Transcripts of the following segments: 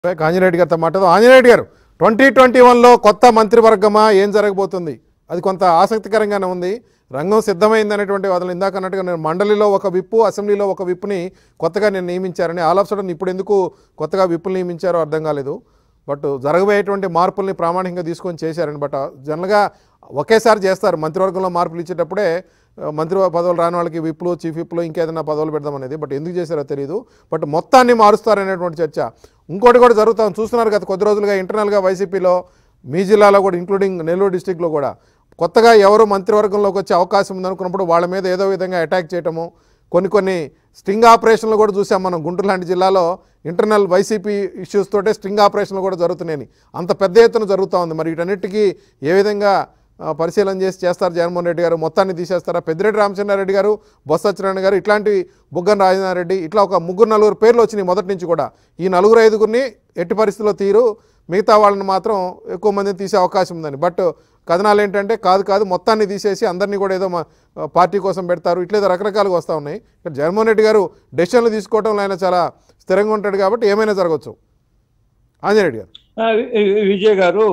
ఆంజనేయుడు గారితో మాట్లాడదాం ఆంజనేయుడు గారు ట్వంటీ ట్వంటీ వన్లో కొత్త మంత్రివర్గమా ఏం జరగబోతుంది అది కొంత ఆసక్తికరంగానే ఉంది రంగం సిద్ధమైంది అనేటువంటి వాదనలు ఇందాక అన్నట్టుగా నేను మండలిలో ఒక విప్పు అసెంబ్లీలో ఒక విప్పుని కొత్తగా నేను నియమించారని ఆల్ ఆఫ్ సడన్ ఇప్పుడు ఎందుకు కొత్తగా విప్పులు నియమించారో అర్థం కాలేదు బట్ జరగబోయేటువంటి మార్పుల్ని ప్రామాణికంగా తీసుకొని చేశారని బట్ జనరల్గా ఒకేసారి చేస్తారు మంత్రివర్గంలో మార్పులు ఇచ్చేటప్పుడే ఆ, మంత్రి పదవులు రాని వాళ్ళకి విప్లు చీఫ్ విప్లు ఇంకేదైనా పదవులు పెడదామనేది బట్ ఎందుకు చేశారో తెలియదు బట్ మొత్తాన్ని మారుస్తారనేటువంటి చర్చ ఇంకోటి కూడా జరుగుతాం చూస్తున్నారు గత కొద్ది రోజులుగా ఇంటర్నల్గా వైసీపీలో మీ జిల్లాలో కూడా ఇంక్లూడింగ్ నెల్లూరు డిస్టిక్లో కూడా కొత్తగా ఎవరు మంత్రివర్గంలోకి వచ్చే అవకాశం ఉందనుకున్నప్పుడు వాళ్ళ మీద ఏదో విధంగా అటాక్ చేయటము కొన్ని కొన్ని స్ట్రింగ్ ఆపరేషన్లు కూడా చూసాం మనం గుంటూరు లాంటి జిల్లాలో ఇంటర్నల్ వైసీపీ ఇష్యూస్ తోటే స్ట్రింగ్ ఆపరేషన్లు కూడా జరుగుతున్నాయి అంత పెద్ద ఎత్తున జరుగుతూ ఉంది మరి వీటన్నిటికీ ఏ విధంగా ఆ, పరిశీలన చేసి చేస్తారు జగన్మోహన్ రెడ్డి గారు మొత్తాన్ని తీసేస్తారా పెద్దిరెడ్డి రామచంద్రారెడ్డి గారు బొత్స సత్యనారాయణ గారు ఇట్లాంటి బుగ్గన రాజనారెడ్డి ఇట్లా ఒక ముగ్గురు నలుగురు పేర్లు వచ్చినాయి మొదటి నుంచి కూడా ఈ నలుగురు ఐదుగురిని ఎట్టి పరిస్థితుల్లో తీరు మిగతా వాళ్ళని మాత్రం ఎక్కువ మందిని తీసే అవకాశం ఉందని బట్ కథనాలు ఏంటంటే కాదు కాదు మొత్తాన్ని తీసేసి అందరినీ కూడా ఏదో మా పార్టీ కోసం పెడతారు ఇట్లేదో రకరకాలుగా వస్తూ ఉన్నాయి ఇక్కడ జగన్మోహన్ రెడ్డి గారు డెసిషన్లు తీసుకోవడంలో ఆయన చాలా స్థిరంగా ఉంటాడు కాబట్టి ఏమైనా జరగవచ్చు ఆంజనేయుడు గారు ఆ, వి- వి- విజయ్ గారు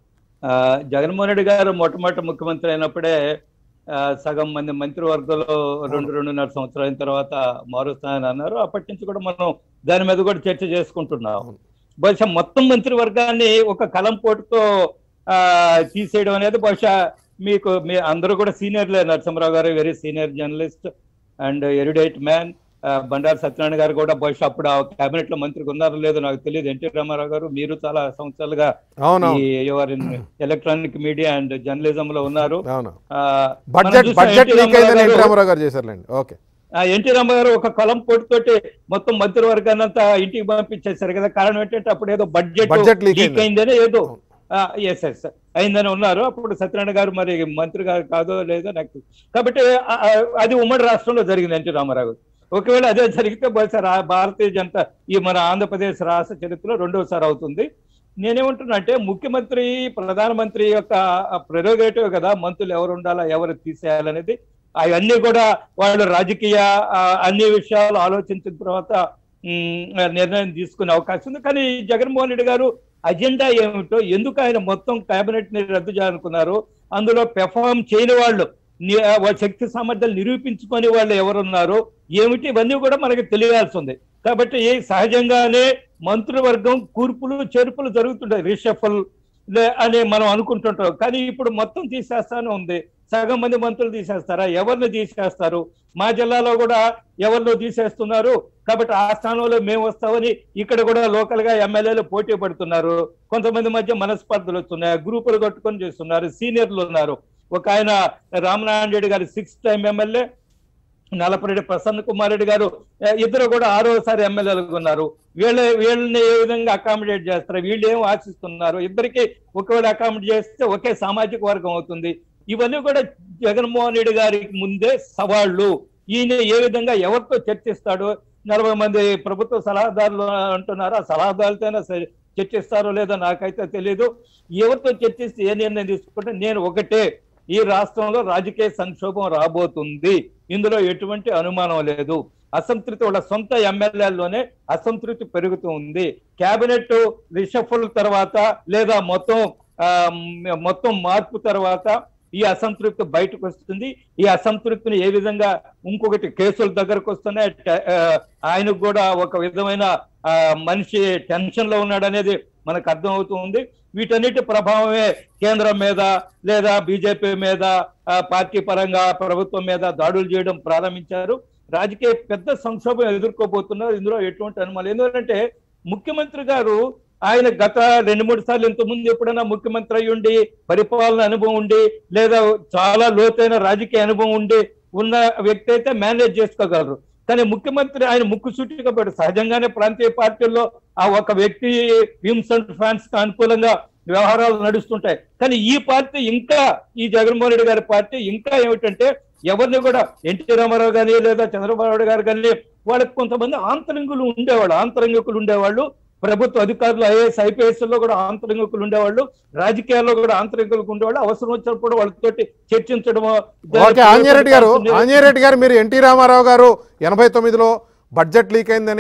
ఆ, జగన్మోహన్ రెడ్డి గారు మొట్టమొదటి ముఖ్యమంత్రి అయినప్పుడే ఆ, సగం మంది మంత్రివర్గంలో రెండు రెండున్నర సంవత్సరాల అయిన తర్వాత మారుస్తానని అన్నారు అప్పటి నుంచి కూడా మనం దాని మీద కూడా చర్చ చేసుకుంటున్నాం బహుశా మొత్తం మంత్రివర్గాన్ని ఒక కలం పోటుతో ఆ, తీసేయడం అనేది బహుశా మీకు మీ అందరూ కూడా సీనియర్లే Narasimha Rao garu very senior journalist and erudite man Bandaru Satyanarayana garu కూడా బహుశా అప్పుడు ఆ కేబినెట్ లో మంత్రిగా ఉన్నారో లేదో నాకు తెలియదు ఎన్టీ రామారావు గారు మీరు చాలా సంవత్సరాలుగా అవును ఈ your electronic media and journalism లో ఉన్నారు అవును ఆ, బడ్జెట్ మనం చూసాం బడ్జెట్ ఎన్టీ లీక్ అయిందని రామారావు ఎన్టీ గారు- రామారావు గారు చేశారులేండి ఓకే ఆ ఎన్టీ రామారావు గారు ఒక కలం తోటి మొత్తం మంత్రివర్గాన్ని అంతా ఇంటికి పంపించేశారు కదా కారణం ఏంటంటే అప్పుడు ఏదో బడ్జెట్ Budget leak లీక్ అయింది. అయిందని ఏదో ఎస్ ఎస్ అయిందని ఉన్నారు అప్పుడు సత్యనారాయణ గారు మరి మంత్రి గారు కాదో లేదో నాకు తెలియదు. కాబట్టి ఆ, ఆ, అది ఉమ్మడి రాష్ట్రంలో జరిగింది ఎన్టీ రామారావు గారు. ఒకవేళ అదే జరిగితే బహుశా రా- భారతీయ జనతా ఈ మన ఆంధ్రప్రదేశ్ రాష్ట్ర చరిత్రలో రెండోసారి అవుతుంది నేనేమంటున్నా అంటే ముఖ్యమంత్రి ప్రధానమంత్రి యొక్క ప్రెరోగేటివ్ కదా మంత్రులు ఎవరు ఉండాలా ఎవరు తీసేయాలనేది అవన్నీ కూడా వాళ్ళు రాజకీయ ఆ, అన్ని విషయాలు ఆలోచించిన తర్వాత ఉమ్, నిర్ణయం తీసుకునే అవకాశం ఉంది కానీ జగన్మోహన్ రెడ్డి గారు అజెండా ఏమిటో ఎందుకు ఆయన మొత్తం కేబినెట్ ని రద్దు చేయాలనుకున్నారు అందులో పెర్ఫామ్ చేయని వాళ్ళు ని- ఆ, వాళ్ళ శక్తి సామర్థ్యాలు నిరూపించుకొని వాళ్ళు ఎవరున్నారు ఏమిటి ఇవన్నీ కూడా మనకి తెలియాల్సి ఉంది కాబట్టి సహజంగానే మంత్రివర్గం కూర్పులు చేర్పులు జరుగుతుంటాయి రిషఫల్ అని మనం అనుకుంటుంటాం కానీ ఇప్పుడు మొత్తం తీసేస్తానే ఉంది సగం మంది మంత్రులు తీసేస్తారా ఎవరిని తీసేస్తారు మా జిల్లాలో కూడా ఎవరినో తీసేస్తున్నారు కాబట్టి ఆ స్థానంలో మేము వస్తామని ఇక్కడ కూడా లోకల్ గా ఎమ్మెల్యేలు పోటీ పడుతున్నారు కొంతమంది మధ్య మనస్పర్ధలు వస్తున్నాయి గ్రూపులు కట్టుకొని చేస్తున్నారు సీనియర్లు ఉన్నారు ఒక ఆయన రామనారాయణ రెడ్డి గారి six time MLA Nallapareddy Prasanna Kumar Reddy గారు ఏ, ఇద్దరు కూడా ఆరోసారి ఎమ్మెల్యేలుగా ఉన్నారు వీళ్ళ వీళ్ళని ఏ విధంగా అకామిడేట్ చేస్తారు వీళ్ళు ఏం ఆశిస్తున్నారు ఇద్దరికి ఒకవేళ అకామిడేట్ చేస్తే ఒకే సామాజిక వర్గం అవుతుంది ఇవన్నీ కూడా జగన్మోహన్ రెడ్డి గారికి ముందే సవాళ్ళు ఈయన ఏ విధంగా ఎవరితో చర్చిస్తాడు నలభై మంది ప్రభుత్వ సలహాదారులు అంటున్నారు ఆ సలహాదారులతోనే స- చర్చిస్తారో లేదో నాకైతే తెలియదు ఎవరితో చర్చిస్తే ఏ నిర్ణయం తీసుకుంటే నేను ఒకటే ఈ రాష్ట్రంలో రాజకీయ సంక్షోభం రాబోతుంది ఇందులో ఎటువంటి అనుమానం లేదు అసంతృప్తి వాళ్ళ సొంత ఎమ్మెల్యేల్లోనే అసంతృప్తి పెరుగుతూ ఉంది కేబినెట్ రిషఫుల్ తర్వాత లేదా మొత్తం ఆ, మ్, మొత్తం మార్పు తర్వాత ఈ అసంతృప్తి బయటకు వస్తుంది ఈ అసంతృప్తిని ఏ విధంగా ఇంకొకటి కేసుల దగ్గరకు వస్తున్నాయి ట- ఆ, ఆయనకు కూడా ఒక విధమైన ఆ, మనిషి టెన్షన్ లో ఉన్నాడు అనేది మనకు అర్థం అవుతుంది వీటన్నిటి ప్రభావమే కేంద్రం మీద లేదా బీజేపీ మీద ఆ, పార్టీ పరంగా ప్రభుత్వం మీద దాడులు చేయడం ప్రారంభించారు రాజకీయ పెద్ద సంక్షోభం ఎదుర్కోబోతున్నారు ఇందులో ఎటువంటి అనుమానం ఎందుకంటే ముఖ్యమంత్రి గారు ఆయన గత రెండు మూడు సార్లు ఇంత ముందు ఎప్పుడైనా ముఖ్యమంత్రి అయి ఉండి పరిపాలన అనుభవం ఉండి లేదా చాలా లోతైన రాజకీయ అనుభవం ఉండి ఉన్న వ్యక్తి అయితే మేనేజ్ చేసుకోగలరు కానీ ముఖ్యమంత్రి ఆయన ముక్కు సూటిగా పెడు సహజంగానే ప్రాంతీయ పార్టీల్లో ఆ ఒక వ్యక్తి విమ్స్ అండ్ ఫ్యాన్స్ కి అనుకూలంగా వ్యవహారాలు నడుస్తుంటాయి కానీ ఈ పార్టీ ఇంకా ఈ జగన్మోహన్ రెడ్డి గారి పార్టీ ఇంకా ఏమిటంటే ఎవరిని కూడా ఎన్టీ రామారావు గాని లేదా చంద్రబాబు నాయుడు గారు కానీ వాళ్ళకి కొంతమంది ఆంతరంగులు ఉండేవాళ్ళు ఆంతరంగికులు ఉండేవాళ్ళు ప్రభుత్వ అధికారులు ఐఏఎస్ ఐపీఎస్ లో కూడా ఆంతరంగికులు ఉండేవాళ్ళు రాజకీయాల్లో కూడా ఆంతరంగికులు ఉండేవాళ్ళు అవసరం వచ్చినప్పుడు వాళ్ళతోటి చర్చించడము ఓకే ఆంజనేరెడ్డి గారు ఆంజనేరెడ్డి గారు మీరు ఎన్టీ రామారావు గారు ఎనభై తొమ్మిదిలో బడ్జెట్ లీక్ అయిందని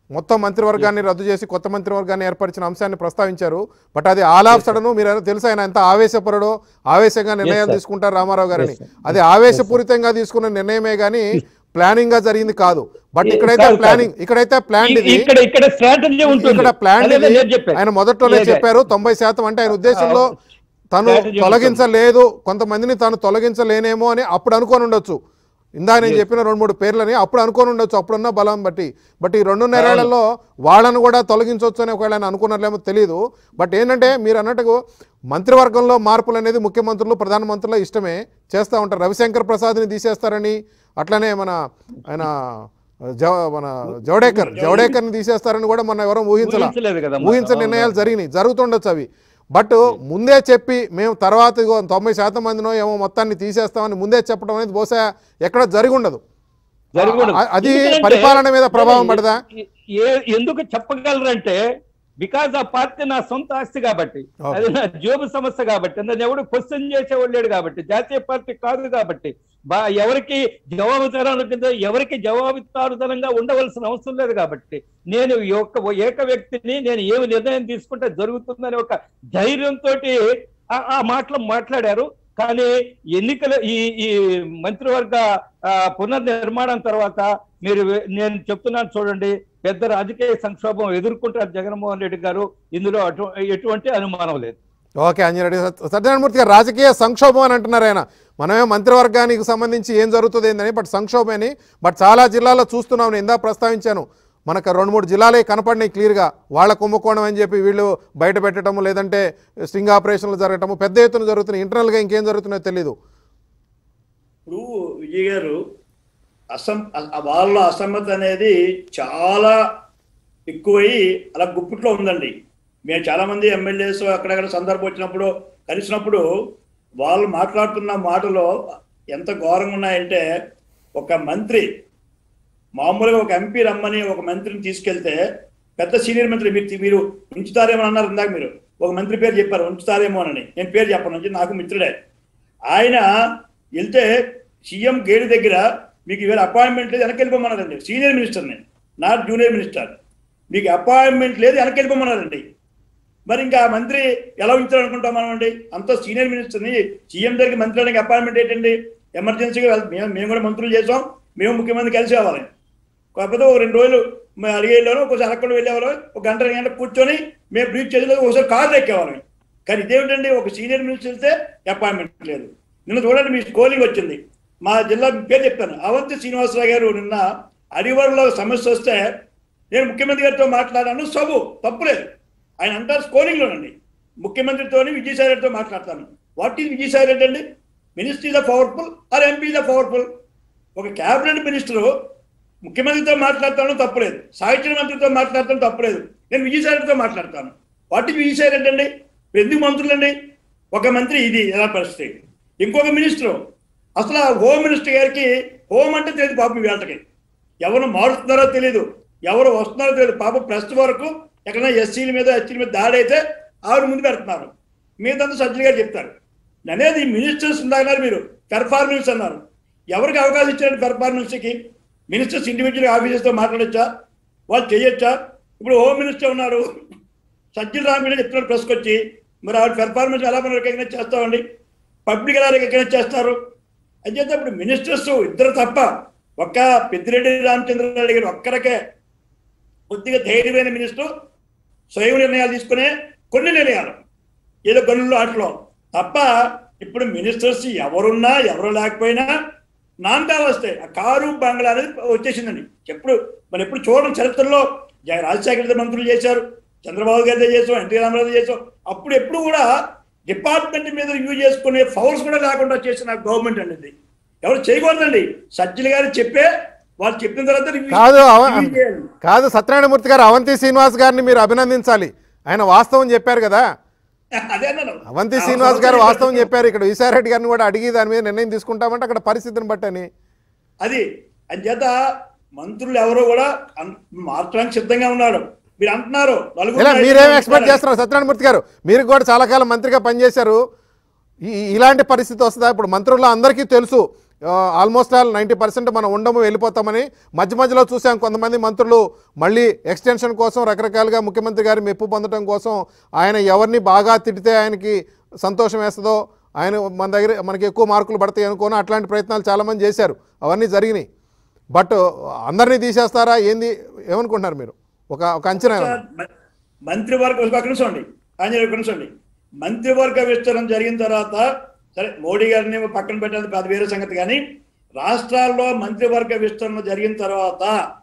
మొత్తం మంత్రివర్గాన్ని రద్దు చేసి కొత్త మంత్రివర్గాన్ని ఏర్పరిచిన అంశాన్ని ప్రస్తావించారు బట్ అది ఆల్ ఆఫ్ సడన్ మీరు ఏదో తెలుసు ఆయన ఎంత ఆవేశపరుడో ఆవేశంగా నిర్ణయాలు sir. తీసుకుంటారు రామారావు గారిని Yes, sir. అది ఆవేశపూరితంగా తీసుకున్న నిర్ణయమే కానీ ప్లానింగ్ గా జరిగింది కాదు బట్ ఏ- ఇక్కడైతే కాదు, కాదు. ప్లానింగ్ ఇక్కడైతే ప్లాన్ ఇ- ఇది ఇక్కడ ఇక్కడ స్ట్రాటజీ ఉంటుంది ఇక్కడ ప్లాన్ అదే ఇది. నేను చెప్పాను. ఆయన మొదట్లోనే లేదే. చెప్పారు తొంభై శాతం అంటే ఆయన ఉద్దేశంలో తను Strategy తొలగించలేదు కొంతమందిని తాను తొలగించలేనేమో అని అప్పుడు అనుకొని ఉండొచ్చు ఇందాక నేను చెప్పిన రెండు మూడు పేర్లని అప్పుడు అనుకొని ఉండొచ్చు అప్పుడున్న బలం బట్టి బట్ ఈ రెండున్నరేళ్లలో వాళ్ళను కూడా తొలగించవచ్చు అని ఒకవేళ ఆయన అనుకున్నారేమో తెలియదు బట్ ఏంటంటే మీరు అన్నట్టుగా మంత్రివర్గంలో మార్పులు అనేది ముఖ్యమంత్రులు ప్రధానమంత్రుల ఇష్టమే చేస్తూ ఉంటారు రవిశంకర్ ప్రసాద్ని తీసేస్తారని అట్లనే మన ఆయన జవ మన జవడేకర్ జవడేకర్ని తీసేస్తారని కూడా మన ఎవరూ ఊహించలే ఊహించలేదు కదా ఊహించని నిర్ణయాలు జరిగినాయి జరుగుతుండొచ్చు అవి బట్ ముందే చెప్పి మేము తర్వాత ఇగో తొంభై శాతం మందినో ఏమో మొత్తాన్ని తీసేస్తామని ముందే చెప్పడం అనేది బహుశా ఎక్కడ జరిగి ఉండదు జరగకూడదు. ఆ- అది ఎందుకంటే పరిపాలన మీద ప్రభావం పడదా? ఏ- ఎందుకు చెప్పగలరంటే బికాజ్ ఆ పార్టీ నా సొంత ఆస్తి కాబట్టి Okay. అది నా జోబు సమస్య కాబట్టి నన్ను ఎవడు క్వశ్చన్ చేసేవాడు లేడు కాబట్టి జాతీయ పార్టీ కాదు కాబట్టి బా ఎవరికి జవాబుదారు కింద ఎవరికి జవాబుదారుదనంగా ఉండవలసిన అవసరం లేదు కాబట్టి నేను ఈ యొక్క ఏక వ్యక్తిని నేను ఏమి నిర్ణయం తీసుకుంటే జరుగుతుందని ఒక ధైర్యంతో ఆ మాటలు మాట్లాడారు కానీ ఎన్నికల ఈ ఈ మంత్రివర్గ ఆ, పునర్నిర్మాణం తర్వాత మీరు వే- నేను చెప్తున్నాను చూడండి పెద్ద రాజకీయ సంక్షోభం ఎదుర్కొంటారు జగన్మోహన్ రెడ్డి గారు ఇందులో అటు ఎటువంటి అనుమానం లేదు ఓకే అంజరెడ్డి సత్యనారాయణమూర్తి గారు రాజకీయ సంక్షోభం అని అంటున్నారు ఆయన మనమే మంత్రివర్గానికి సంబంధించి ఏం జరుగుతుంది ఏందని బట్ సంక్షోభం అని బట్ చాలా జిల్లాల్లో చూస్తున్నాం నేను ఇందా ప్రస్తావించాను మనకు రెండు మూడు జిల్లాలే కనపడినాయి క్లియర్గా వాళ్ళ కుంభకోణం అని చెప్పి వీళ్ళు బయట పెట్టడము లేదంటే స్టింగ్ ఆపరేషన్లు జరగటము పెద్ద ఎత్తున జరుగుతున్నాయి ఇంటర్నల్గా ఇంకేం జరుగుతున్నాయో తెలీదు ఇప్పుడు విజయ్ గారు అసం అ- వాళ్ళ అసమ్మతి అనేది చాలా ఎక్కువై అలా గుప్పిట్లో ఉందండి మేము చాలా మంది ఎమ్మెల్యేస్ అక్కడక్కడ సందర్భం వచ్చినప్పుడు కలిసినప్పుడు వాళ్ళు మాట్లాడుతున్న మాటలు ఎంత ఘోరంగా ఉన్నాయంటే ఒక మంత్రి మామూలుగా ఒక ఎంపీ రమ్మని ఒక మంత్రిని తీసుకెళ్తే పెద్ద సీనియర్ మంత్రి మీరు మీరు ఉంచుతారేమో అన్నారు ఇందాక మీరు ఒక మంత్రి పేరు చెప్పారు ఉంచుతారేమో అని నేను పేరు చెప్పను నుంచి నాకు మిత్రుడే ఆయన వెళ్తే సీఎం గేట్ దగ్గర మీకు ఇవాళ అపాయింట్మెంట్ లేదు వెనక్కి వెళ్ళిపోమన్నారండి సీనియర్ మినిస్టర్ని నాట్ జూనియర్ మినిస్టర్ మీకు అపాయింట్మెంట్ లేదు వెనక్కి వెళ్ళిపోమన్నారండి మరి ఇంకా ఆ మంత్రి ఎలా ఉంచారు అనుకుంటాం మనం అండి అంత సీనియర్ మినిస్టర్ని సీఎం దగ్గరికి మంత్రి అడిగి అపాయింట్మెంట్ ఏంటండి ఎమర్జెన్సీగా వెళ్- మేము మేము కూడా మంత్రులు చేసాం మేము ముఖ్యమంత్రి కలిసి అవ్వాలి కాకపోతే ఒక రెండు రోజులు మేము అడిగి వెళ్ళాను ఒకసారి అక్కడ వెళ్ళేవారు ఒక గంట రెండు గంట కూర్చొని మేము బ్రీఫ్ చేసి ఒకసారి కారు ఎక్కేవాళ్ళం కానీ ఇదేమిటండి ఒక సీనియర్ మినిస్టర్ వెళ్తే అపాయింట్మెంట్ లేదు నిన్న చూడండి మీ స్కోలింగ్ వచ్చింది మా జిల్లా పేరు చెప్తాను అవంతి శ్రీనివాసరావు గారు నిన్న అడివరలో సమస్య వస్తే నేను ముఖ్యమంత్రి గారితో మాట్లాడాను సబు తప్పులేదు ఆయన అంటారు స్కోలింగ్లోనండి ముఖ్యమంత్రితోని విజయసాయి రెడ్డితో మాట్లాడతాను వాట్ ఈజ్ విజయసాయి రెడ్డి అండి minister is powerful or MP is powerful ఒక క్యాబినెట్ మినిస్టరు ముఖ్యమంత్రితో మాట్లాడతాను తప్పులేదు సాహిత్య మంత్రితో మాట్లాడతాను తప్పులేదు నేను విజయసాయి రెడ్డితో మాట్లాడతాను వాట్ ఈజ్ విజయసాయి రెడ్డి అండి ఇప్పుడు ఎందుకు మంత్రులండి ఒక మంత్రి ఇది ఎలా పరిస్థితి ఇంకొక మినిస్టరు అసలు ఆ హోమ్ మినిస్టర్ గారికి హోమ్ అంటే తెలియదు పాపం వీళ్ళకి ఎవరు మారుతున్నారో తెలియదు ఎవరు వస్తున్నారో తెలియదు పాపం ప్రెస్ వరకు ఎక్కడైనా ఎస్సీల మీద ఎస్టీల మీద దాడి అయితే ఆవిడ ముందు పెడుతున్నారు మీదంతా సజ్జలు గారు చెప్తారు అనేది మినిస్టర్స్ ఉందన్నారు మీరు పెర్ఫార్మెన్స్ అన్నారు ఎవరికి అవకాశం ఇచ్చారండి పెర్ఫార్మెన్స్కి మినిస్టర్స్ ఇండివిజువల్ ఆఫీసర్స్తో మాట్లాడొచ్చా వాళ్ళు చేయొచ్చా ఇప్పుడు హోమ్ మినిస్టర్ ఉన్నారు సజ్జల రామకృష్ణ చెప్తున్నారు ప్రెస్కి వచ్చి మరి ఆవిడ పెర్ఫార్మెన్స్ ఎలా మనం రికగ్నైజ్ చేస్తామండి పబ్లిక్ ఎలా రికగ్నైజ్ చేస్తారు అని చేస్తే ఇప్పుడు మినిస్టర్స్ ఇద్దరు తప్ప ఒక్క పెద్దిరెడ్డి రామచంద్రారెడ్డి గారు ఒక్కరికే కొద్దిగా ధైర్యమైన మినిస్టర్ స్వయం నిర్ణయాలు తీసుకునే కొన్ని నిర్ణయాలు ఏదో గనుల్లో ఆటలో తప్ప ఇప్పుడు మినిస్టర్స్ ఎవరున్నా ఎవరు లేకపోయినా నాందా వస్తాయి ఆ కారు బంగ్లా అనేది వచ్చేసిందండి ఎప్పుడు మనం ఎప్పుడు చూడడం చరిత్రలో జగ- రాజశేఖర రెడ్డి మంత్రులు చేశారు చంద్రబాబు గారితో చేసాం ఎన్టీ రామారావు చేసాం అప్పుడు ఎప్పుడు కూడా డిపార్ట్మెంట్ మీద రివ్యూ చేసుకునే పవర్స్ కూడా లేకుండా చేసిన గవర్నమెంట్ అనేది ఎవరు చేయకూడదండి సజ్జలు గారు చెప్పే వాళ్ళు చెప్పిన తర్వాత review- కాదు అవ- review చేయాలి. కాదు సత్యనారాయణమూర్తి గారు అవంతి శ్రీనివాస్ గారిని మీరు అభినందించాలి ఆయన వాస్తవం చెప్పారు కదా అదే అన్నాను అవంతి శ్రీనివాస్ గారు వాస్తవం చెప్పారు ఇక్కడ విశారెడ్డి గారిని కూడా అడిగి దాని మీద నిర్ణయం తీసుకుంటామంటే అక్కడ పరిస్థితిని బట్టని అది అంచేత మంత్రులు ఎవరో కూడా అన్- మార్చడానికి సిద్ధంగా ఉన్నారు మీరు అంటున్నారు నలుగురు ఇలా ఐదుగురు మీరేం ఎక్స్పెక్ట్ అంటున్నారు. చేస్తున్నారు సత్యనారాయణమూర్తి గారు మీరు కూడా చాలా కాలం మంత్రిగా పనిచేశారు ఈ- ఇలాంటి పరిస్థితి వస్తుందా ఇప్పుడు మంత్రుల్లో అందరికీ తెలుసు ఆల్మోస్ట్ ఆల్ నైంటీ పర్సెంట్ మనం ఉండము వెళ్ళిపోతామని మధ్య మధ్యలో చూసాం కొంతమంది మంత్రులు మళ్ళీ ఎక్స్టెన్షన్ కోసం రకరకాలుగా ముఖ్యమంత్రి గారి మెప్పు పొందడం కోసం ఆయన ఎవరిని బాగా తిడితే ఆయనకి సంతోషం వేస్తుందో ఆయన మన దగ్గర మనకి ఎక్కువ మార్కులు పడతాయి అనుకోని అట్లాంటి ప్రయత్నాలు చాలామంది చేశారు అవన్నీ జరిగినాయి బట్ అందరినీ తీసేస్తారా ఏంది ఏమనుకుంటున్నారు మీరు ఒక ఒక అంచనా ఏమన్నా? మ- మంత్రివర్గ ఒక నిమిషం అండి ఆంజనేయ ఒక నిమిషం అండి మంత్రివర్గ విస్తరణ జరిగిన తర్వాత సరే మోడీ గారిని పక్కన పెట్టేది అది వేరే సంగతి కానీ రాష్ట్రాల్లో మంత్రివర్గ విస్తరణ జరిగిన తర్వాత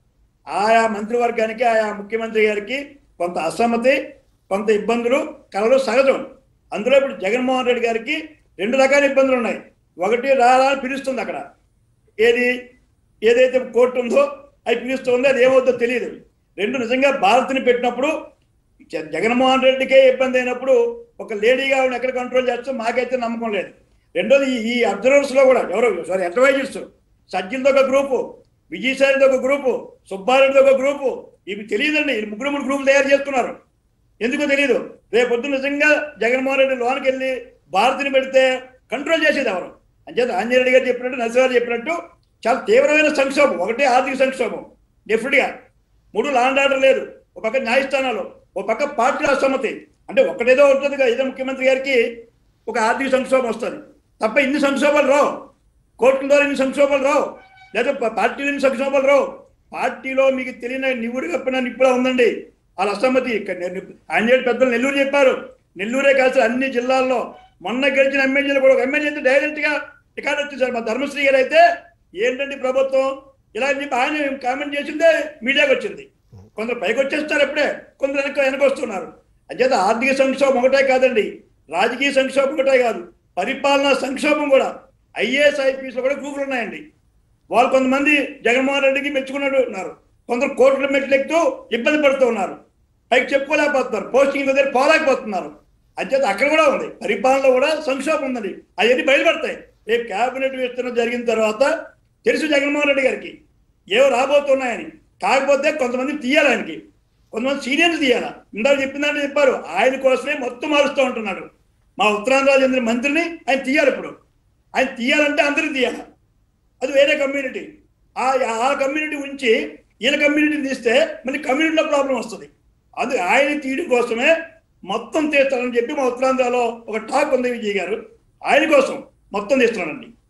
ఆయా మంత్రివర్గానికి ఆయా ముఖ్యమంత్రి గారికి కొంత అసమ్మతి కొంత ఇబ్బందులు కలలు సహజం అందులో ఇప్పుడు జగన్మోహన్ రెడ్డి గారికి రెండు రకాల ఇబ్బందులు ఉన్నాయి ఒకటి రారా అని పిలుస్తుంది అక్కడ ఏది ఏదైతే కోర్టు ఉందో అది పిలుస్తుందో అది ఏమవుతుందో తెలియదు రెండు నిజంగా భారత్ని పెట్టినప్పుడు జ- జగన్మోహన్ రెడ్డికే ఇబ్బంది అయినప్పుడు ఒక లేడీగా ఆవిడ ఎక్కడ కంట్రోల్ చేస్తూ మాకైతే నమ్మకం లేదు రెండోది ఈ- ఈ అబ్జర్వర్స్ లో కూడా ఎవరు సారీ అడ్వైజర్స్ సజ్జిల్తో ఒక గ్రూపు విజయసాయితో ఒక గ్రూపు సుబ్బారెడ్డితో ఒక గ్రూపు ఇవి తెలియదండి ఈ ముగ్గురు మూడు గ్రూపులు తయారు చేస్తున్నారు ఎందుకో తెలియదు రేపొద్దు నిజంగా జగన్మోహన్ రెడ్డి లోనికి వెళ్ళి భారతిని పెడితే కంట్రోల్ చేసేది ఎవరు అంచేత ఆంజనేయ రెడ్డి గారు చెప్పినట్టు నరసింహారావు చెప్పినట్టు చాలా తీవ్రమైన సంక్షోభం ఒకటే ఆర్థిక సంక్షోభం డెఫినెట్గా మూడు లాండ్ ఆర్డర్ లేదు ఒక పక్క న్యాయస్థానాలు ఒక పక్క పార్టీల అసమ్మతి అంటే ఒకటేదో ఉంటుంది కదా ఏదో ముఖ్యమంత్రి గారికి ఒక ఆర్థిక సంక్షోభం వస్తుంది తప్ప ఇన్ని సంక్షోభాలు రావు కోర్టుల ద్వారా ఇన్ని సంక్షోభాలు రావు లేదా ప- పార్టీలో ఇన్ని సంక్షోభాలు రావు పార్టీలో మీకు తెలియని నివుడు కప్పిన నిప్పులా ఉందండి వాళ్ళ అసమ్మతి ఇక్కడ నె- ఆంజనేయుడు పెద్దలు నెల్లూరు చెప్పారు నెల్లూరే కాదు సార్ అన్ని జిల్లాల్లో మొన్న గెలిచిన ఎమ్మెల్యేలు కూడా ఒక ఎమ్మెల్యే అయితే డైరెక్ట్ గా రికార్డు వచ్చేసారు మా ధర్మశ్రీ గారు అయితే ఏంటండి ప్రభుత్వం ఇలా అని చెప్పి ఆయన కామెంట్ చేసిందే మీడియాకి వచ్చింది కొందరు పైకి వచ్చేస్తారు ఎప్పుడే కొందరు వెనక వెనక వస్తున్నారు అంచేత ఆర్థిక సంక్షోభం ఒకటే కాదండి రాజకీయ సంక్షోభం ఒకటే కాదు పరిపాలనా సంక్షోభం కూడా ఐఏఎస్ ఐపీఎస్ కూడా గ్రూపులు ఉన్నాయండి వాళ్ళు కొంతమంది జగన్మోహన్ రెడ్డికి మెచ్చుకున్నట్టు ఉన్నారు కొందరు కోర్టుల మెట్లు ఎక్కుతూ ఇబ్బంది పడుతూ ఉన్నారు పైకి చెప్పుకోలేకపోతున్నారు పోస్టింగ్ దగ్గర పోలేకపోతున్నారు అంచేత అక్కడ కూడా ఉంది పరిపాలనలో కూడా సంక్షోభం ఉందండి అవన్నీ బయలుపడతాయి రేపు కేబినెట్ విస్తరణ జరిగిన తర్వాత తెలుసు జగన్మోహన్ రెడ్డి గారికి ఏవో రాబోతున్నాయని కాకపోతే కొంతమంది తీయాలి ఆయనకి కొంతమంది సీనియర్స్ తీయాలా ఇందాక చెప్పిందంటే చెప్పారు ఆయన కోసమే మొత్తం మారుస్తూ ఉంటున్నాడు మా ఉత్తరాంధ్ర చెందిన మంత్రిని ఆయన తీయాలి ఇప్పుడు ఆయన తీయాలంటే అందరిని తీయాలి అది వేరే కమ్యూనిటీ ఆ ఆ కమ్యూనిటీ ఉంచి ఈయన కమ్యూనిటీని తీస్తే మళ్ళీ కమ్యూనిటీలో ప్రాబ్లం వస్తుంది అది ఆయన తీయడం కోసమే మొత్తం తీస్తానని చెప్పి మా ఉత్తరాంధ్రలో ఒక టాక్ ఉంది విజయ్ గారు ఆయన కోసం మొత్తం తీస్తున్నానండి